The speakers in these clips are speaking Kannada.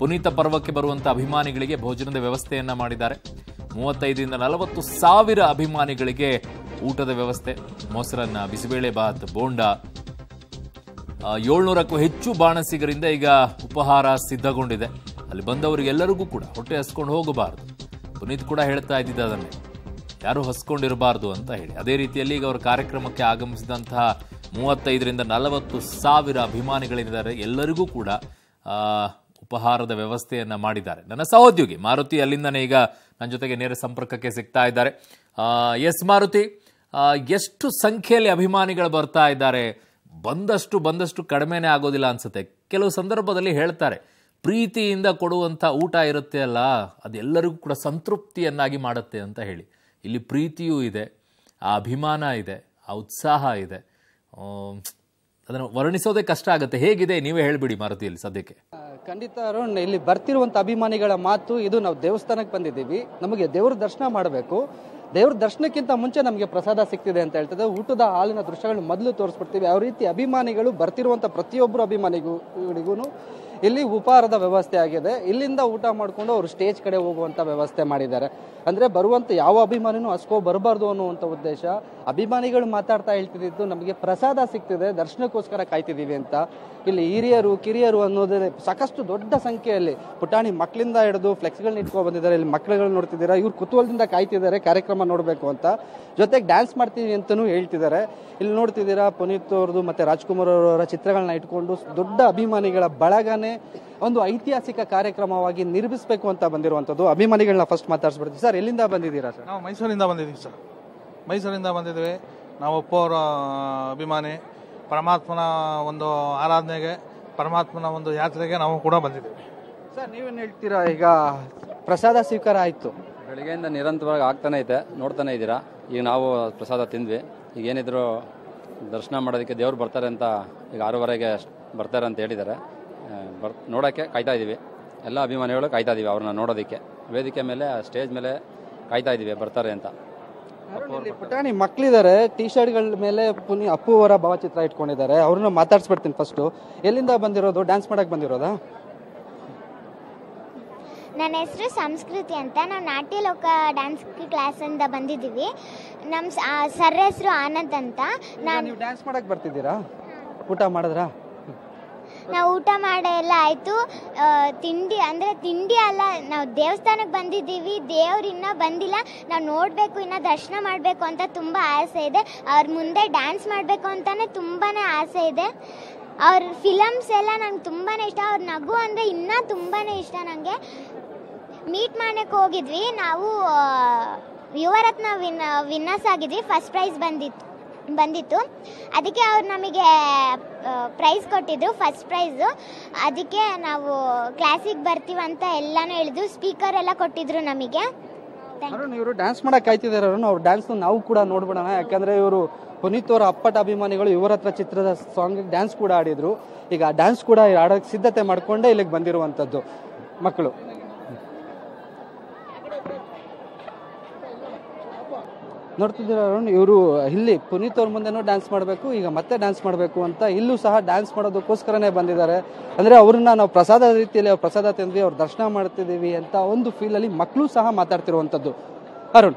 ಪುನೀತ ಪರ್ವಕ್ಕೆ ಬರುವಂಥ ಅಭಿಮಾನಿಗಳಿಗೆ ಭೋಜನದ ವ್ಯವಸ್ಥೆಯನ್ನ ಮಾಡಿದ್ದಾರೆ ಮೂವತ್ತೈದರಿಂದ ನಲವತ್ತು ಸಾವಿರ ಅಭಿಮಾನಿಗಳಿಗೆ ಊಟದ ವ್ಯವಸ್ಥೆ ಮೊಸರನ್ನ ಬಿಸಿಬೇಳೆ ಬಾತ್ ಬೋಂಡ ಆ, ಏಳ್ನೂರಕ್ಕೂ ಹೆಚ್ಚು ಬಾಣಸಿಗರಿಂದ ಈಗ ಉಪಹಾರ ಸಿದ್ಧಗೊಂಡಿದೆ ಅಲ್ಲಿ ಬಂದವರಿಗೆಲ್ಲರಿಗೂ ಕೂಡ ಹೊಟ್ಟೆ ಹಸ್ಕೊಂಡು ಹೋಗಬಾರದು ಪುನೀತ್ ಕೂಡ ಹೇಳ್ತಾ ಇದ್ದಿದ್ದ ಅದನ್ನೇ ಯಾರು ಹಸ್ಕೊಂಡಿರಬಾರ್ದು ಅಂತ ಹೇಳಿ ಅದೇ ರೀತಿಯಲ್ಲಿ ಈಗ ಅವರ ಕಾರ್ಯಕ್ರಮಕ್ಕೆ ಆಗಮಿಸಿದಂತಹ ಮೂವತ್ತೈದರಿಂದ ನಲವತ್ತು ಸಾವಿರ ಅಭಿಮಾನಿಗಳಿದ್ದಾರೆ ಎಲ್ಲರಿಗೂ ಕೂಡ ಆ, ಉಪಹಾರದ ವ್ಯವಸ್ಥೆಯನ್ನ ಮಾಡಿದ್ದಾರೆ ನನ್ನ ಸಹೋದ್ಯೋಗಿ ಮಾರುತಿ ಅಲ್ಲಿಂದನೇ ಈಗ ನನ್ನ ಜೊತೆಗೆ ನೇರ ಸಂಪರ್ಕಕ್ಕೆ ಸಿಗ್ತಾ ಇದ್ದಾರೆ ಆ, ಎಸ್ ಮಾರುತಿ ಆ, ಎಷ್ಟು ಸಂಖ್ಯೆಯಲ್ಲಿ ಅಭಿಮಾನಿಗಳು ಬರ್ತಾ ಇದ್ದಾರೆ ಬಂದಷ್ಟು ಬಂದಷ್ಟು ಕಡಿಮೆನೇ ಆಗೋದಿಲ್ಲ ಅನ್ಸುತ್ತೆ ಕೆಲವು ಸಂದರ್ಭದಲ್ಲಿ ಹೇಳ್ತಾರೆ ಪ್ರೀತಿಯಿಂದ ಕೊಡುವಂಥ ಊಟ ಇರುತ್ತೆ ಅಲ್ಲ ಅದೆಲ್ಲರಿಗೂ ಕೂಡ ಸಂತೃಪ್ತಿಯನ್ನಾಗಿ ಮಾಡುತ್ತೆ ಅಂತ ಹೇಳಿ ಇಲ್ಲಿ ಪ್ರೀತಿಯೂ ಇದೆ ಆ ಅಭಿಮಾನ ಇದೆ ಆ ಉತ್ಸಾಹ ಇದೆ ಆಮ್, ಅದನ್ನು ವರ್ಣಿಸೋದೇ ಕಷ್ಟ ಆಗುತ್ತೆ ಹೇಗಿದೆ ನೀವೇ ಹೇಳ್ಬಿಡಿ ಮಾರುತಿಯಲ್ಲಿ ಸದ್ಯಕ್ಕೆ ಆ, ಖಂಡಿತ ಅರುಣ್ ಇಲ್ಲಿ ಬರ್ತಿರುವಂತ ಅಭಿಮಾನಿಗಳ ಮಾತು ಇದು ನಾವು ದೇವಸ್ಥಾನಕ್ಕೆ ಬಂದಿದ್ದೀವಿ ನಮಗೆ ದೇವ್ರ ದರ್ಶನ ಮಾಡಬೇಕು ದೇವ್ರ ದರ್ಶನಕ್ಕಿಂತ ಮುಂಚೆ ನಮಗೆ ಪ್ರಸಾದ ಸಿಗ್ತಿದೆ ಅಂತ ಹೇಳ್ತದೆ ಊಟದ ಹಾಲಿನ ದೃಶ್ಯಗಳು ಮೊದಲು ತೋರಿಸ್ಬಿಡ್ತೀವಿ ಯಾವ ರೀತಿ ಅಭಿಮಾನಿಗಳು ಬರ್ತಿರುವಂತ ಪ್ರತಿಯೊಬ್ಬರು ಅಭಿಮಾನಿಗೂ ಇಲ್ಲಿ ಉಪಹಾರದ ವ್ಯವಸ್ಥೆ ಆಗಿದೆ ಇಲ್ಲಿಂದ ಊಟ ಮಾಡಿಕೊಂಡು ಅವರು ಸ್ಟೇಜ್ ಕಡೆ ಹೋಗುವಂತ ವ್ಯವಸ್ಥೆ ಮಾಡಿದ್ದಾರೆ ಅಂದ್ರೆ ಬರುವಂತ ಯಾವ ಅಭಿಮಾನಿನೂ ಹಸ್ಕೋ ಬರಬಾರ್ದು ಅನ್ನುವಂಥ ಉದ್ದೇಶ ಅಭಿಮಾನಿಗಳು ಮಾತಾಡ್ತಾ ಹೇಳ್ತಿದ್ದು ನಮಗೆ ಪ್ರಸಾದ ಸಿಗ್ತಿದೆ ದರ್ಶನಕ್ಕೋಸ್ಕರ ಕಾಯ್ತಿದ್ದೀವಿ ಅಂತ ಇಲ್ಲಿ ಹಿರಿಯರು ಕಿರಿಯರು ಅನ್ನೋದೇ ಸಾಕಷ್ಟು ದೊಡ್ಡ ಸಂಖ್ಯೆಯಲ್ಲಿ ಪುಟಾಣಿ ಮಕ್ಕಳಿಂದ ಹಿಡಿದು ಫ್ಲೆಕ್ಸ್ಗಳನ್ನ ಇಟ್ಕೊಂಡು ಬಂದಿದ್ದಾರೆ ಇಲ್ಲಿ ಮಕ್ಕಳುಗಳು ನೋಡ್ತಿದ್ದೀರಾ ಇವ್ರು ಕುತೂಹಲದಿಂದ ಕಾಯ್ತಿದ್ದಾರೆ ಕಾರ್ಯಕ್ರಮ ನೋಡಬೇಕು ಅಂತ ಜೊತೆಗೆ ಡ್ಯಾನ್ಸ್ ಮಾಡ್ತೀವಿ ಅಂತಲೂ ಹೇಳ್ತಿದ್ದಾರೆ ಇಲ್ಲಿ ನೋಡ್ತಿದ್ದೀರಾ ಪುನೀತ್ ಅವ್ರದ್ದು ಮತ್ತೆ ರಾಜ್ಕುಮಾರ್ ಅವರ ಚಿತ್ರಗಳನ್ನ ಇಟ್ಕೊಂಡು ದೊಡ್ಡ ಅಭಿಮಾನಿಗಳ ಬಳಗನೆ ಒಂದು ಐತಿಹಾಸಿಕ ಕಾರ್ಯಕ್ರಮವಾಗಿ ನಿರ್ಮಿಸಬೇಕು ಅಂತ ಬಂದಿರುವಂಥದ್ದು ಅಭಿಮಾನಿಗಳನ್ನ ಫಸ್ಟ್ ಮಾತಾಡ್ಸ್ಬಿಡ್ತೀವಿ ಸರ್ ಎಲ್ಲಿಂದ ಬಂದಿದ್ದೀರಾ ಸರ್ ನಾವು ಮೈಸೂರಿಂದ ಬಂದಿದ್ದೀವಿ ಸರ್ ಮೈಸೂರಿಂದ ಬಂದಿದ್ದೀವಿ ನಾವು ಅಪ್ಪ ಅವರ ಅಭಿಮಾನಿ ಪರಮಾತ್ಮನ ಒಂದು ಆರಾಧನೆಗೆ ಪರಮಾತ್ಮನ ಒಂದು ಯಾತ್ರೆಗೆ ನಾವು ಕೂಡ ಬಂದಿದ್ದೀವಿ ಸರ್ ನೀವೇನು ಹೇಳ್ತೀರಾ ಈಗ ಪ್ರಸಾದ ಸ್ವೀಕಾರ ಆಯಿತು ಬೆಳಿಗ್ಗೆಯಿಂದ ನಿರಂತರವಾಗಿ ಆಗ್ತಾನೆ ಐತೆ ನೋಡ್ತಾನೆ ಇದ್ದೀರಾ ಈಗ ನಾವು ಪ್ರಸಾದ ತಿಂದ್ವಿ ಈಗ ಏನಿದ್ರು ದರ್ಶನ ಮಾಡೋದಕ್ಕೆ ದೇವ್ರು ಬರ್ತಾರೆ ಅಂತ ಈಗ ಆರೂವರೆಗೆ ಬರ್ತಾರೆ ಅಂತ ಹೇಳಿದ್ದಾರೆ ಆ, ಬರ್ ನೋಡೋಕ್ಕೆ ಕಾಯ್ತಾ ಇದ್ದೀವಿ ಎಲ್ಲ ಅಭಿಮಾನಿಗಳು ಕಾಯ್ತಾ ಇದ್ದೀವಿ ಅವ್ರನ್ನ ನೋಡೋದಕ್ಕೆ ವೇದಿಕೆ ಮೇಲೆ ಸ್ಟೇಜ್ ಮೇಲೆ ಕಾಯ್ತಾ ಇದ್ದೀವಿ ಬರ್ತಾರೆ ಅಂತ ಅರುಣ್, ಇಲ್ಲಿ ಪುಟಾಣಿ ಮಕ್ಕಳಿದ್ದಾರೆ ಟಿ ಶರ್ಟ್ಗಳ ಮೇಲೆ ಪುನಿ ಅಪ್ಪು ಅವರ ಭಾವಚಿತ್ರ ಇಟ್ಕೊಂಡಿದ್ದಾರೆ ಅವ್ರನ್ನ ಮಾತಾಡ್ಸ್ಬಿಡ್ತೀನಿ ಫಸ್ಟು ಎಲ್ಲಿಂದ ಬಂದಿರೋದು ಡ್ಯಾನ್ಸ್ ಮಾಡಕ್ ಬಂದಿರೋದಾ ನನ್ನ ಹೆಸರು ಸಂಸ್ಕೃತಿ ಅಂತ ನಾವು ನಾಟ್ಯ ಲೋಕ ಡ್ಯಾನ್ಸ್ ಕ್ಲಾಸಿಂದ ಬಂದಿದ್ದೀವಿ ನಮ್ಮ ಸರ್ ಹೆಸರು ಆನಂದ್ ಅಂತ ನಾನು ನೀವು ಡ್ಯಾನ್ಸ್ ಮಾಡಕ್ ಬರ್ತಿದ್ದೀರಾ ಊಟ ಮಾಡಿದ್ರಾ ನಾವು ಊಟ ಮಾಡೋ ಎಲ್ಲ ಆಯಿತು ತಿಂಡಿ ಅಂದರೆ ತಿಂಡಿ ಅಲ್ಲ ನಾವು ದೇವಸ್ಥಾನಕ್ಕೆ ಬಂದಿದ್ದೀವಿ ದೇವ್ರು ಇನ್ನೂ ಬಂದಿಲ್ಲ ನಾವು ನೋಡಬೇಕು ಇನ್ನೂ ದರ್ಶನ ಮಾಡಬೇಕು ಅಂತ ತುಂಬ ಆಸೆ ಇದೆ ಅವ್ರ ಮುಂದೆ ಡ್ಯಾನ್ಸ್ ಮಾಡಬೇಕು ಅಂತಲೇ ತುಂಬಾ ಆಸೆ ಇದೆ ಅವ್ರ ಫಿಲಮ್ಸ್ ಎಲ್ಲ ನಂಗೆ ತುಂಬಾ ಇಷ್ಟ ಅವ್ರ ನಗು ಅಂದರೆ ಇನ್ನೂ ತುಂಬಾ ಇಷ್ಟ ನನಗೆ ಮೀಟ್ ಮಾಡಕ್ಕೆ ಹೋಗಿದ್ವಿ ನಾವು ಆ, ಯುವರತ್ನ ವಿನ್ ವಿನ್ನರ್ಸ್ ಆಗಿದ್ವಿ ಫಸ್ಟ್ ಪ್ರೈಸ್ ಬಂದಿತ್ತು ಬಂದಿತ್ತು ಅದಕ್ಕೆ ಅವ್ರು ನಮಗೆ ಪ್ರೈಸ್ ಕೊಟ್ಟಿದ್ರು ಫಸ್ಟ್ ಪ್ರೈಸು ಅದಕ್ಕೆ ನಾವು ಕ್ಲಾಸಿಗೆ ಬರ್ತೀವಂತ ಎಲ್ಲನೂ ಹೇಳಿದ್ರು ಸ್ಪೀಕರ್ ಎಲ್ಲ ಕೊಟ್ಟಿದ್ರು ನಮಗೆ ಥ್ಯಾಂಕ್ ಅರುಣ್ ಇವರು ಡ್ಯಾನ್ಸ್ ಮಾಡಕ್ ಕಾಯ್ತಿದ್ದಾರೆ ಅರುಣ್ ಅವ್ರ ಡ್ಯಾನ್ಸ್ ನಾವು ಕೂಡ ನೋಡ್ಬಿಡೋಣ ಯಾಕಂದ್ರೆ ಇವರು ಪುನೀತ್ ಅವರ ಅಪ್ಪಟ ಅಭಿಮಾನಿಗಳು ಇವರ ಹತ್ರ ಚಿತ್ರದ ಸಾಂಗ್ ಡ್ಯಾನ್ಸ್ ಕೂಡ ಆಡಿದ್ರು ಈಗ ಡ್ಯಾನ್ಸ್ ಕೂಡ ಆಡೋಕೆ ಸಿದ್ಧತೆ ಮಾಡ್ಕೊಂಡೇ ಇಲ್ಲಿಗೆ ಬಂದಿರುವಂಥದ್ದು ಮಕ್ಕಳು ನೋಡ್ತಿದ್ದೀರ ಅರುಣ್ ಇವರು ಇಲ್ಲಿ ಪುನೀತ್ ಅವ್ರ ಮುಂದೆನೂ ಡ್ಯಾನ್ಸ್ ಮಾಡಬೇಕು ಈಗ ಮತ್ತೆ ಡ್ಯಾನ್ಸ್ ಮಾಡಬೇಕು ಅಂತ ಇಲ್ಲೂ ಸಹ ಡ್ಯಾನ್ಸ್ ಮಾಡೋದಕ್ಕೋಸ್ಕರನೇ ಬಂದಿದ್ದಾರೆ ಅಂದ್ರೆ ಅವ್ರನ್ನ ನಾವು ಪ್ರಸಾದ ರೀತಿಯಲ್ಲಿ ಅವ್ರ ಪ್ರಸಾದ ತಿಂದ್ವಿ ಅವ್ರ ದರ್ಶನ ಮಾಡ್ತಿದ್ದೀವಿ ಅಂತ ಒಂದು ಫೀಲಲ್ಲಿ ಮಕ್ಕಳು ಸಹ ಮಾತಾಡ್ತಿರುವಂಥದ್ದು ಅರುಣ್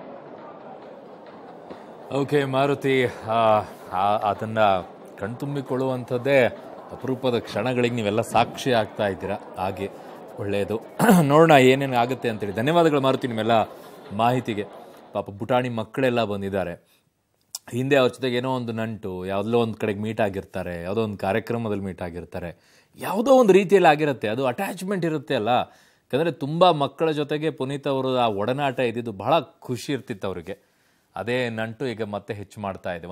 ಓಕೆ ಮಾರುತಿ ಆ, ಆ- ಅದನ್ನ ಕಣ್ತುಂಬಿಕೊಳ್ಳುವಂಥದ್ದೇ ಅಪರೂಪದ ಕ್ಷಣಗಳಿಗೆ ನೀವೆಲ್ಲ ಸಾಕ್ಷಿ ಆಗ್ತಾ ಇದ್ದೀರಾ ಹಾಗೆ ಒಳ್ಳೆಯದು ನೋಡೋಣ ಏನೇನು ಆಗುತ್ತೆ ಅಂತೇಳಿ ಧನ್ಯವಾದಗಳು ಮಾರುತಿ ನಿಮ್ಮೆಲ್ಲ ಮಾಹಿತಿಗೆ ಪಾಪ ಪುಟಾಣಿ ಮಕ್ಕಳೆಲ್ಲ ಬಂದಿದ್ದಾರೆ ಹಿಂದೆ ಅವ್ರ ಜೊತೆಗೆ ಏನೋ ಒಂದು ನಂಟು ಯಾವುದೋ ಒಂದು ಕಡೆಗೆ ಮೀಟ್ ಆಗಿರ್ತಾರೆ ಯಾವುದೋ ಒಂದು ಕಾರ್ಯಕ್ರಮದಲ್ಲಿ ಮೀಟ್ ಆಗಿರ್ತಾರೆ ಯಾವುದೋ ಒಂದು ರೀತಿಯಲ್ಲಿ ಆಗಿರುತ್ತೆ ಅದು ಅಟ್ಯಾಚ್ಮೆಂಟ್ ಇರುತ್ತೆ ಅಲ್ಲ ಯಾಕಂದರೆ ತುಂಬ ಮಕ್ಕಳ ಜೊತೆಗೆ ಪುನೀತ್ ಅವರು ಆ ಒಡನಾಟ ಇದ್ದಿದ್ದು ಬಹಳ ಖುಷಿ ಇರ್ತಿತ್ತು ಅವರಿಗೆ ಅದೇ ನಂಟು ಈಗ ಮತ್ತೆ ಹೆಚ್ಚು ಮಾಡ್ತಾ ಇದೆ